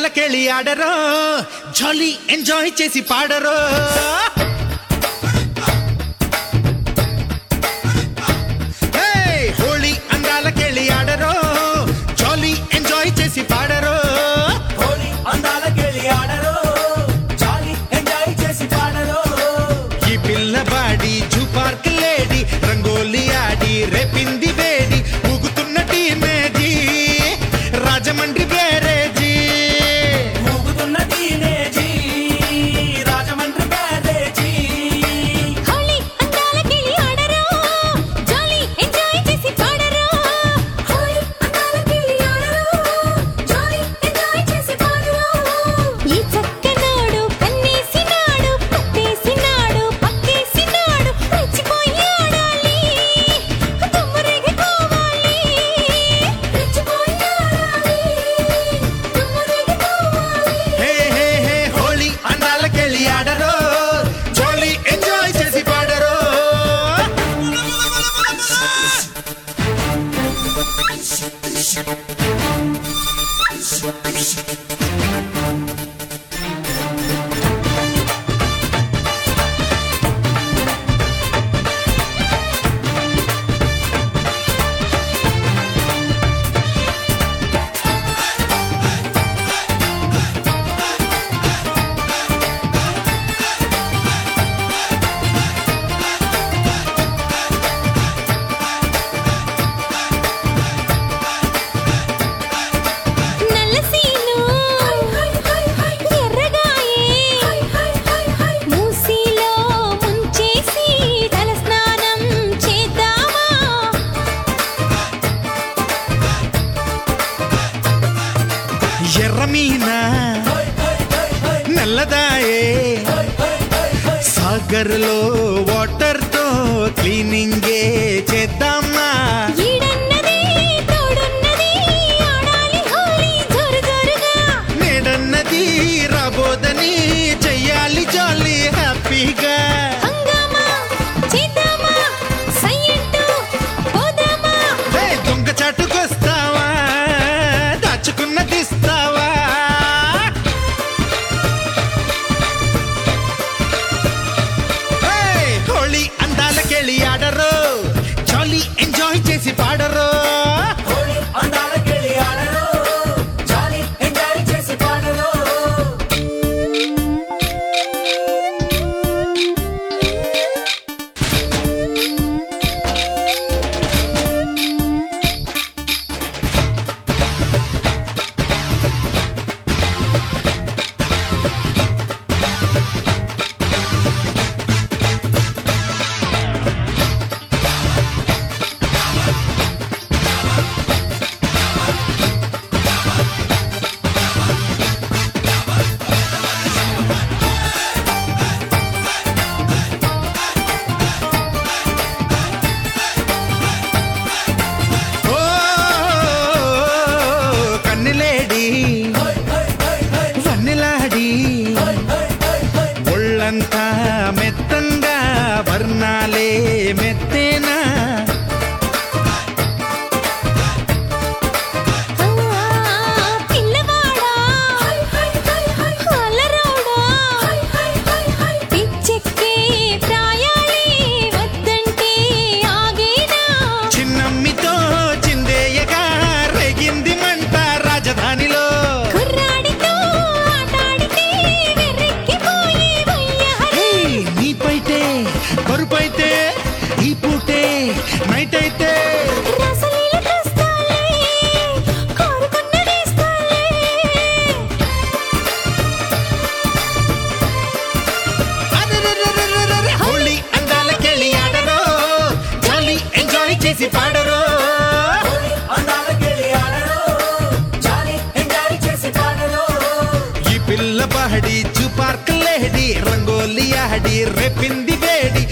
అందాలకెళ్ళి ఆడరో జాలీ enjoy చేసి పాడరో హే, హోళీ అందాలకెళ్ళి ఆడరో జాలీ enjoy చేసి పాడరో హోలీ అందాలకెళ్ళి ఆడరు జాలీ ఎంజాయ్ చేసి పాడరు ఈ పిల్లవాడి జూ పార్క్ లేడి రంగోలి ఆడి రేపింది వేడి ఊగుతున్న టీనేజీ రాజమండ్రి బ్యారేజీ ఊగుతున్న టీనేజీ రాజమండ్రి బ్యారేజీ హోలీ అందాలకెళ్ళి ఆడరా జాలీ ఎంజాయ్ చేసి పాడరా హోలీ అందాలకెళ్ళి ఆడరా జాలీ ఎంజాయ్ చేసి పాడరా ఈ చక్కనాడు కన్నేసినాడు పట్టేసినాడు పక్కేసినాడు రెచ్చిపోయి ఆడాలి దుమ్మురేగిపోవాలి రెచ్చిపోయి ఆడాలి దుమ్మురేగిపోవాలి హే హే హే హోలీ అందాలకెళ్ళి ఆడరో జోలీ ఎంజాయ్ చేసి పాడరో నల్లసీను ఎర్రగాయే మూసీలో ముంచేసి తలస్నానం చేద్దామా ఎర్రమీన నల్లదాయే సాగర్లో వాటర్ తో క్లీనింగే చేద్దామా ఈడన్నది తోడున్నది ఆడాలి హోలీ జోరు జోరుగా నేడన్నది రాబోదని చెయ్యాలి జాలీ హ్యాపీగా హంగామా చేద్దామా సయ్యంటూ పోదామా హే, దొంగ చాటుకొస్తావా దాచుకున్నదిస్తావా హే, హోళీ అందాలకెళ్ళి ఆడరు జాలీ ఎంజాయ్ చేసి పాడరు హోలీ అందాలకెళ్ళి ఆడరు జాలీ ఎంజాయ్ చేసి పాడరు ఓ కన్నులేడి వన్నెలాడి ఒళ్ళంతా మెత్తంగా వర్ణాలే మెత్తేనా ఆ పిల్లవాడా అల్లరౌడా పిచ్చెక్కే ప్రాయాలే వద్దంటే ఆగేనా చిన్నమ్మితో చిందేయగా రేగింది మంట రాజధానిలో కుర్రాడితో ఆటాడితే వెర్రెక్కిపోయే వయ్యారి ఏయ్, నీపైతే బరుపైతే ఈ పూటే నైట్ అయితే రసలీల తెస్తాలే కోరుకున్నదిస్తాలే అరెరెరెరెరెరె, హోళీ అందాలకెళ్ళి ఆడరు జాలీ ఎంజాయ్ చేసి పాడరు హోలీ అందాలకెళ్ళి ఆడరు జాలీ ఎంజాయ్ చేసి పాడరు ఈ పిల్ల పహడి జూ పార్క్ లేడి రంగోలి ఆడి రేపింది వేడి